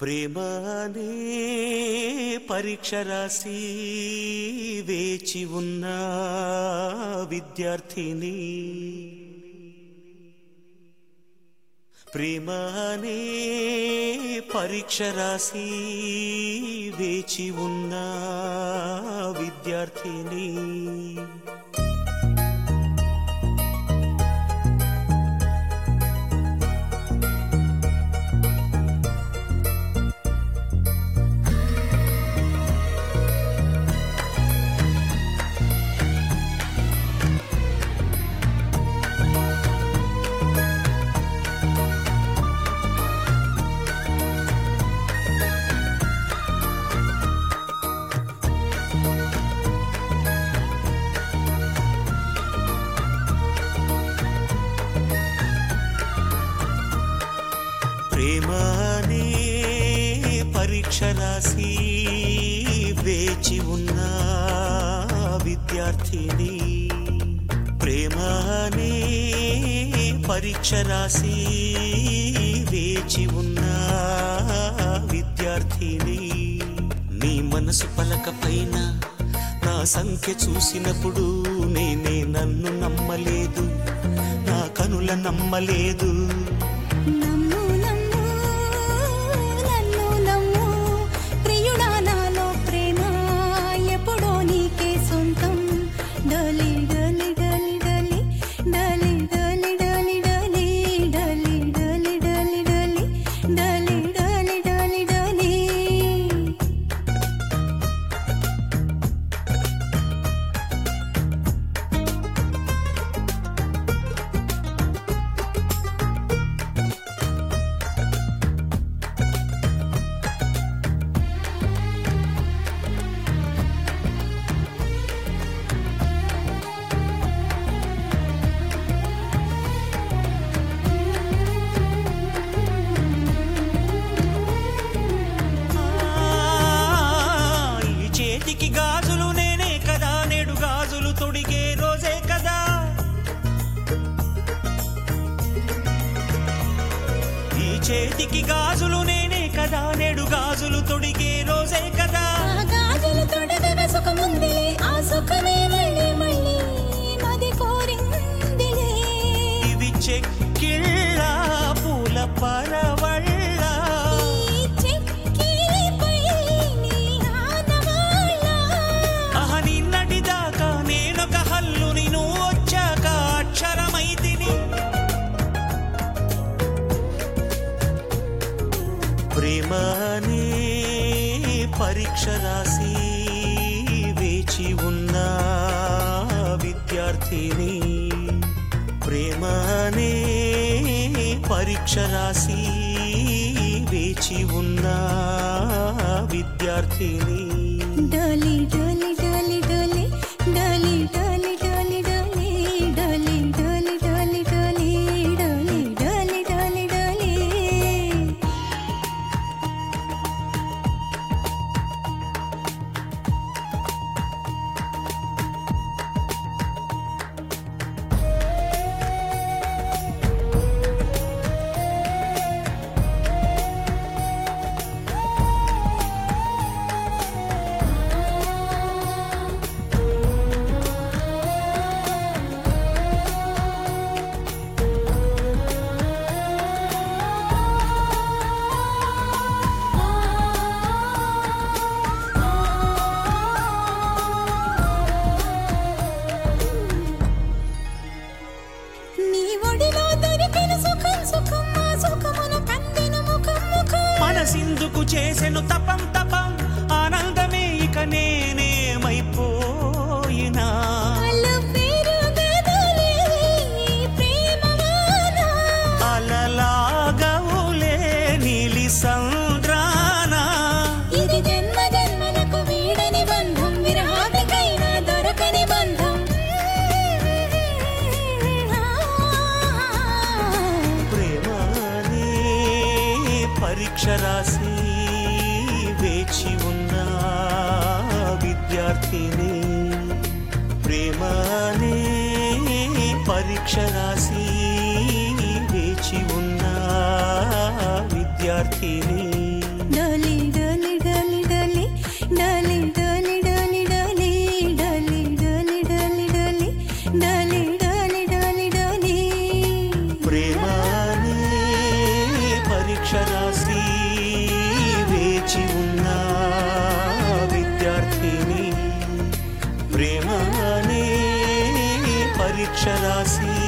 ప్రేమనే పరీక్ష రాసి వేచి ఉన్న విద్యార్థిని ప్రేమనే పరీక్ష రాసి వేచి ఉన్న విద్యార్థిని ప్రేమనే పరీక్ష రాసి వేచి ఉన్న విద్యార్థిని ప్రేమనే పరీక్ష రాసి వేచి ఉన్న విద్యార్థిని నీ మనసు పలక పైన నా సంఖ్య చూసినప్పుడు నేనే నన్ను నమ్మలేదు నా కనుల నమ్మలేదు నమ్ము నమ్ము నన్ను నమ్ము ప్రియుడా నాలో ప్రేమ ఎప్పుడో నీకే సొంతం డలి డలి డలి డలి డలి డలి డలి డలి డలి డలి డలి డలి డలి డలి డలి డలి ఈ చేతికి గాజులు నేనే కదా నేడు గాజులు తొడిగే రోజే కదా ఈ చేతికి గాజులు నేనే కదా నేడు గాజులు తొడిగే రోజే కదా ఆ గాజులు తొడగన సుఖముందిలే ఆ సుఖమే మళ్ళీ మళ్ళీ మది కోరిందిలే ఇవి చెక్కిళ్ళ పూల పరవళ్ళ ఈ చెక్కిలిపై నీ ఆనవాళ్ళ అహ నిన్నటి దాకా నేనొక హల్లుని నువ్వు వచ్చాక అక్షరమైతిని ప్రేమనే పరీక్ష రాసి వేచి ఉన్న విద్యార్థిని ప్రేమనే పరీక్ష రాసి వేచి ఉన్న విద్యార్థిని డలి డలి డలి డలి డలి డలి డలి డలి డలి డలి డలి డలి డలి డలి డలి డలి నీ ఒడిలో దొరికిన సుఖం సుఖం ఆ సుఖమును కందిన ముఖం ముఖం మనసిందుకు చేసెను తపం తపం ఆనందమే ఇక నేనేమైపోయినా అల్లు పేరు గదలే ప్రేమవాన అలలాగవులే నీలి సంద్రాన ఇది జన్మ జన్మలకు వీడని బంధం విరహానికైనా దొరకని బంధం ప్రేమనే పరీక్ష రాసి వేచి ఉన్న విద్యార్థిని ప్రేమనే పరీక్ష రాసి వేచి ఉన్న విద్యార్థిని అక్షరాసి